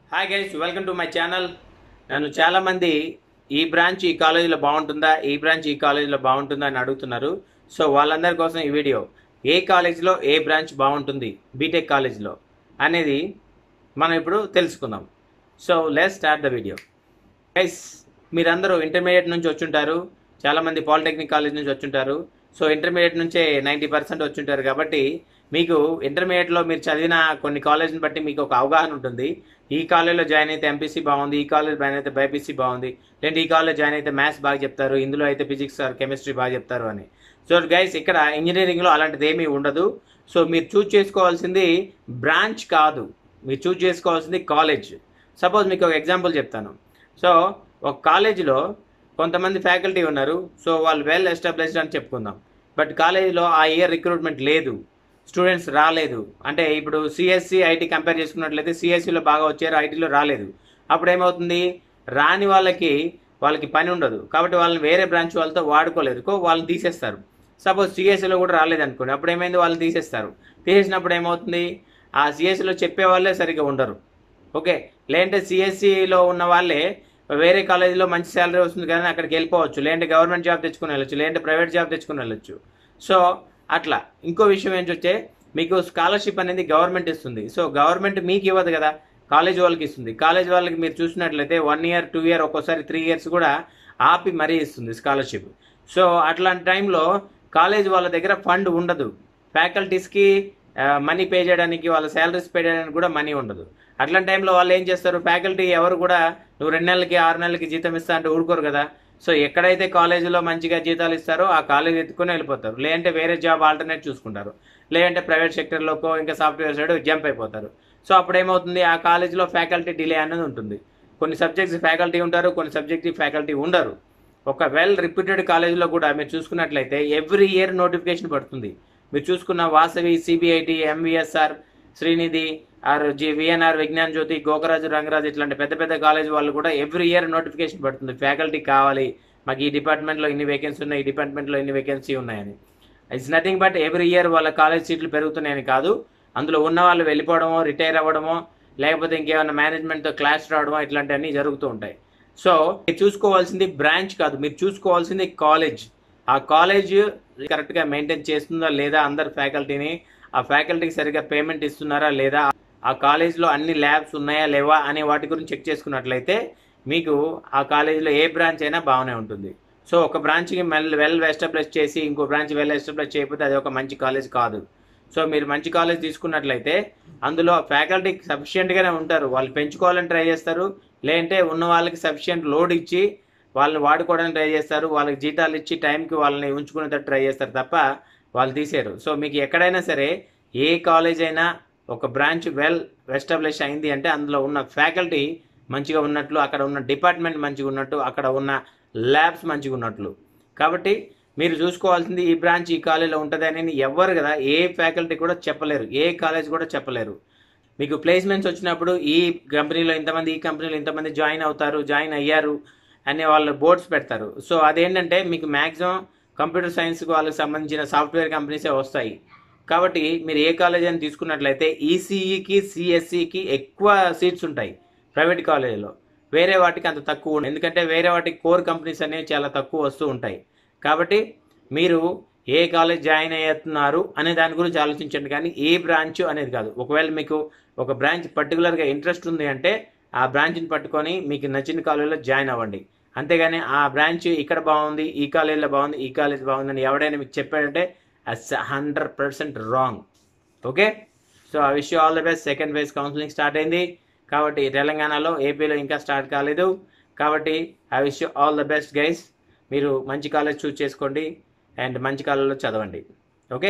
hi guys welcome to my channel నన్ను చాలా మంది ఈ బ్రాంచ్ ఈ కాలేజీలో బాగుంటుందా ఈ బ్రాంచ్ ఈ కాలేజీలో బాగుంటుందా అని అడుగుతున్నారు సో వాళ్ళందరి కోసం ఈ వీడియో ఏ కాలేజీలో ఏ బ్రాంచ్ బాగుంటుంది బీటెక్ కాలేజీలో అనేది మనం ఇప్పుడు తెలుసుకుందాం so let start the video guys మీరందరూ ఇంటర్మీడియట్ నుంచి వచ్చుంటారు చాలామంది పాలిటెక్నిక్ కాలేజ్ నుంచి వచ్చుంటారు సో ఇంటర్మీడియట్ నుంచే నైంటీ పర్సెంట్ వచ్చుంటారు కాబట్టి మీకు ఇంటర్మీడియట్లో మీరు చదివిన కొన్ని కాలేజ్ని బట్టి మీకు ఒక అవగాహన ఉంటుంది ఈ కాలేజ్లో జాయిన్ అయితే ఎంపీసీ బాగుంది ఈ కాలేజ్ జాయిన్ అయితే బైపీసీ బాగుంది లేదంటే ఈ కాలేజ్ జాయిన్ అయితే మ్యాథ్స్ బాగా చెప్తారు ఇందులో అయితే ఫిజిక్స్ ఆర్ కెమిస్ట్రీ బాగా చెప్తారు అని సో గైస్ ఇక్కడ ఇంజనీరింగ్లో అలాంటిది ఏమీ ఉండదు సో మీరు చూజ్ చేసుకోవాల్సింది బ్రాంచ్ కాదు మీరు చూజ్ చేసుకోవాల్సింది కాలేజ్ సపోజ్ మీకు ఒక ఎగ్జాంపుల్ చెప్తాను సో ఒక కాలేజీలో కొంతమంది ఫ్యాకల్టీ ఉన్నారు సో వాళ్ళు వెల్ ఎస్టాబ్లిష్డ్ అని చెప్పుకుందాం బట్ కాలేజీలో ఆ ఇయర్ రిక్రూట్మెంట్ లేదు స్టూడెంట్స్ రాలేదు అంటే ఇప్పుడు సిఎస్సి ఐటీ కంపేర్ చేసుకున్నట్లయితే సిఎస్సిలో బాగా వచ్చారు ఐటీలో రాలేదు అప్పుడు ఏమవుతుంది రాని వాళ్ళకి వాళ్ళకి పని ఉండదు కాబట్టి వాళ్ళని వేరే బ్రాంచ్ వాళ్ళతో వాడుకోలేదు కో వాళ్ళని తీసేస్తారు సపోజ్ సిఎస్సిలో కూడా రాలేదు అనుకోండి అప్పుడు ఏమైంది వాళ్ళని తీసేస్తారు తీసేసినప్పుడు ఏమవుతుంది ఆ సిఎస్సిలో చెప్పే వాళ్ళే సరిగ్గా ఉండరు ఓకే లేదంటే సిఎస్సిలో ఉన్న వాళ్ళే వేరే కాలేజీలో మంచి శాలరీ వస్తుంది కానీ అక్కడికి వెళ్ళిపోవచ్చు లేదంటే గవర్నమెంట్ జాబ్ తెచ్చుకుని వెళ్ళొచ్చు లేదంటే ప్రైవేట్ జాబ్ తెచ్చుకుని వెళ్ళొచ్చు సో అట్లా ఇంకో విషయం ఏంటొచ్చే మీకు స్కాలర్షిప్ అనేది గవర్నమెంట్ ఇస్తుంది సో గవర్నమెంట్ మీకు ఇవ్వదు కదా కాలేజ్ వాళ్ళకి ఇస్తుంది కాలేజ్ వాళ్ళకి మీరు చూసినట్లయితే వన్ ఇయర్ టూ ఇయర్ ఒక్కోసారి త్రీ ఇయర్స్ కూడా ఆపి మరీ ఇస్తుంది స్కాలర్షిప్ సో అట్లాంటి టైంలో కాలేజ్ వాళ్ళ దగ్గర ఫండ్ ఉండదు ఫ్యాకల్టీస్కి మనీ పే చేయడానికి వాళ్ళ శాలరీస్ పే చేయడానికి కూడా మనీ ఉండదు అట్లాంటి టైంలో వాళ్ళు ఏం చేస్తారు ఫ్యాకల్టీ ఎవరు కూడా నువ్వు రెండు నెలలకి ఆరు నెలలకి జీతం ఇస్తా అంటే ఊరుకోరు కదా సో ఎక్కడైతే కాలేజీలో మంచిగా జీతాలు ఇస్తారో ఆ కాలేజ్ ఎత్తుకొని వెళ్ళిపోతారు లేదంటే వేరే జాబ్ ఆల్టర్నేట్ చూసుకుంటారు లేదంటే ప్రైవేట్ సెక్టర్లోకో ఇంకా సాఫ్ట్వేర్ సైడ్ జంప్ అయిపోతారు సో అప్పుడు ఏమవుతుంది ఆ కాలేజీలో ఫ్యాకల్టీ డిలే అనేది ఉంటుంది కొన్ని సబ్జెక్ట్స్ ఫ్యాకల్టీ ఉంటారు కొన్ని సబ్జెక్ట్ ఫ్యాకల్టీ ఉండరు ఒక వెల్ రిప్యూటెడ్ కాలేజీలో కూడా మీరు చూసుకున్నట్లయితే ఎవ్రీ ఇయర్ నోటిఫికేషన్ పడుతుంది మీరు చూసుకున్న Vasavi CBIT MVSR Sreenidhi R G VNR Vignan Jyothi Gokaraju Rangaraju ఇట్లాంటి పెద్ద పెద్ద కాలేజ్ వాళ్ళు కూడా ఎవ్రీ ఇయర్ నోటిఫికేషన్ పడుతుంది ఫ్యాకల్టీ కావాలి మాకు ఈ డిపార్ట్మెంట్లో ఇన్ని వేకెన్సీ ఉన్నాయి ఈ డిపార్ట్మెంట్లో ఇన్ని వేకెన్సీ ఉన్నాయని it's nothing but every year వాళ్ళ కాలేజ్ సీట్లు పెరుగుతున్నాయని కాదు అందులో ఉన్న వాళ్ళు వెళ్ళిపోవడమో రిటైర్ అవ్వడమో లేకపోతే ఇంకేమైనా మేనేజ్మెంట్తో క్లాష్ రావడమో ఇట్లాంటివన్నీ జరుగుతూ ఉంటాయి సో మీరు చూసుకోవాల్సింది బ్రాంచ్ కాదు మీరు చూసుకోవాల్సింది కాలేజ్ ఆ కాలేజ్ కరెక్ట్గా మెయింటైన్ చేస్తుందా లేదా అందరు ఫ్యాకల్టీని ఆ ఫ్యాకల్టీకి సరిగ్గా పేమెంట్ ఇస్తున్నారా లేదా ఆ కాలేజ్లో అన్ని ల్యాబ్స్ ఉన్నాయా లేవా అనే వాటి గురించి చెక్ చేసుకున్నట్లయితే మీకు ఆ కాలేజీలో ఏ బ్రాంచ్ అయినా బాగానే ఉంటుంది సో ఒక బ్రాంచ్కి మెల్ వెల్ ఎస్టాబ్లిష్ చేసి ఇంకో బ్రాంచ్ వెల్ ఎస్టాబ్లిష్ చేయకపోతే అది ఒక మంచి కాలేజ్ కాదు సో మీరు మంచి కాలేజ్ తీసుకున్నట్లయితే అందులో ఫ్యాకల్టీ సఫిషియెంట్గానే ఉంటారు వాళ్ళు పెంచుకోవాలని ట్రై చేస్తారు లేదంటే ఉన్న వాళ్ళకి సఫిషియెంట్ లోడ్ ఇచ్చి వాళ్ళని వాడుకోవడానికి ట్రై చేస్తారు వాళ్ళకి జీతాలు ఇచ్చి టైంకి వాళ్ళని ఉంచుకునేటట్టు ట్రై చేస్తారు తప్ప వాళ్ళు తీసారు సో మీకు ఎక్కడైనా సరే ఏ కాలేజ్ అయినా ఒక బ్రాంచ్ వెల్ ఎస్టాబ్లిష్ అయింది అంటే అందులో ఉన్న ఫ్యాకల్టీ మంచిగా ఉన్నట్లు అక్కడ ఉన్న డిపార్ట్మెంట్ మంచిగా ఉన్నట్టు అక్కడ ఉన్న ల్యాబ్స్ మంచిగా ఉన్నట్లు కాబట్టి మీరు చూసుకోవాల్సింది ఈ బ్రాంచ్ ఈ కాలేజీలో ఉంటుంది అని ఎవ్వరు కదా ఏ ఫ్యాకల్టీ కూడా చెప్పలేరు ఏ కాలేజ్ కూడా చెప్పలేరు మీకు ప్లేస్మెంట్స్ వచ్చినప్పుడు ఈ కంపెనీలో ఇంతమంది ఈ కంపెనీలో ఇంతమంది జాయిన్ అవుతారు జాయిన్ అయ్యారు అనే వాళ్ళు బోర్డ్స్ పెడతారు సో అదేంటంటే మీకు మ్యాక్సిమం కంప్యూటర్ సైన్స్కి వాళ్ళకి సంబంధించిన సాఫ్ట్వేర్ కంపెనీసే వస్తాయి కాబట్టి మీరు ఏ కాలేజ్ అని తీసుకున్నట్లయితే ఈసీఈకి సిఎస్సికి ఎక్కువ సీట్స్ ఉంటాయి ప్రైవేట్ కాలేజీలో వేరే వాటికి అంత తక్కువ ఉండదు ఎందుకంటే వేరే వాటికి కోర్ కంపెనీస్ అనేవి చాలా తక్కువ వస్తూ ఉంటాయి కాబట్టి మీరు ఏ కాలేజ్ జాయిన్ అయ్తున్నారు అనే దాని గురించి ఆలోచించండి కానీ ఏ బ్రాంచ్ అనేది కాదు ఒకవేళ మీకు ఒక బ్రాంచ్ పర్టికులర్గా ఇంట్రెస్ట్ ఉంది అంటే ఆ బ్రాంచ్ని పట్టుకొని మీకు నచ్చిన కాలేజీలో జాయిన్ అవ్వండి అంతేగాని ఆ బ్రాంచ్ ఇక్కడ బాగుంది ఈ కాలేజీలో బాగుంది ఈ కాలేజ్ బాగుందని ఎవడైనా మీకు చెప్పాడంటే as hundred percent wrong okay so ఆ విషయం all the best second phase counselling start అయింది కాబట్టి తెలంగాణలో ఏపీలో ఇంకా స్టార్ట్ కాలేదు కాబట్టి ఆ విషయం ఆల్ ద బెస్ట్ గైస్ మీరు మంచి కాలేజ్ చూస్ చేసుకోండి అండ్ మంచి కాలేజ్లో చదవండి ఓకే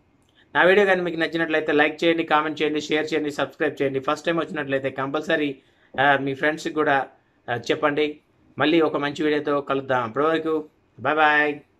నా వీడియో కానీ మీకు నచ్చినట్లయితే లైక్ చేయండి కామెంట్ చేయండి షేర్ చేయండి సబ్స్క్రైబ్ చేయండి ఫస్ట్ టైం వచ్చినట్లయితే కంపల్సరీ మీ ఫ్రెండ్స్కి కూడా చెప్పండి మళ్ళీ ఒక మంచి వీడియోతో కలుద్దాం అప్పటివరకు బాయ్ బాయ్